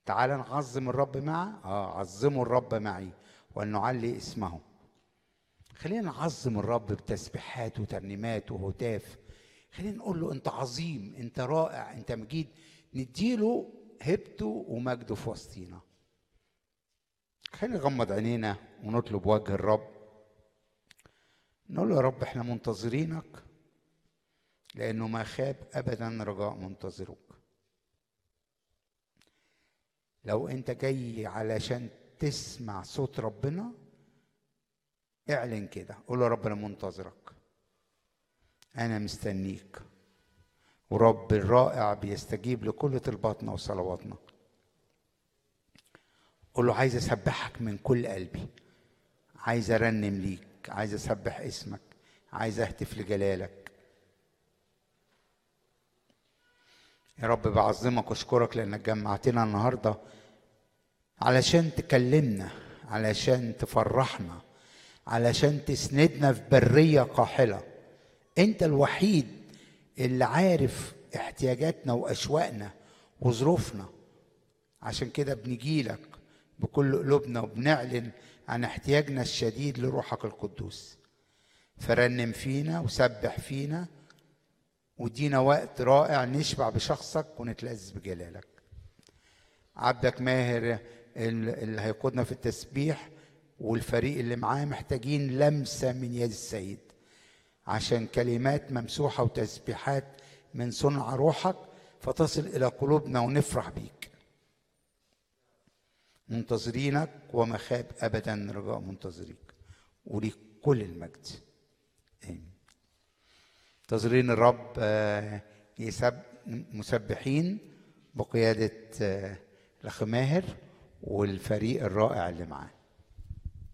تعال نعظم الرب معه اه عظموا الرب معي ولنعلي اسمه خلينا نعظم الرب بتسبيحات وترنيمات وهتاف خلينا نقول له انت عظيم انت رائع انت مجيد نديله هبته ومجده في وسطينا خلينا نغمض عينينا ونطلب وجه الرب نقول له يا رب احنا منتظرينك لانه ما خاب ابدا رجاء منتظرك لو انت جاي علشان تسمع صوت ربنا اعلن كده قول له يا رب انا منتظرك انا مستنيك ورب الرائع بيستجيب لكل طلباتنا وصلواتنا قول له عايز اسبحك من كل قلبي عايز ارنم ليك عايز اسبح اسمك عايز اهتف لجلالك يا رب بعظمك واشكرك لانك جمعتنا النهارده علشان تكلمنا علشان تفرحنا علشان تسندنا في بريه قاحله انت الوحيد اللي عارف احتياجاتنا واشواقنا وظروفنا عشان كده بنجيلك بكل قلوبنا وبنعلن عن احتياجنا الشديد لروحك القدوس فرنم فينا وسبح فينا ودينا وقت رائع نشبع بشخصك ونتلذذ بجلالك عبدك ماهر اللي هيقودنا في التسبيح والفريق اللي معاه محتاجين لمسه من يد السيد عشان كلمات ممسوحه وتسبيحات من صنع روحك فتصل الى قلوبنا ونفرح بيك منتظرينك وما خاب ابدا رجاء منتظريك وليك كل المجد امين منتظرين الرب يسب مسبحين بقياده الاخ ماهر والفريق الرائع اللي معاه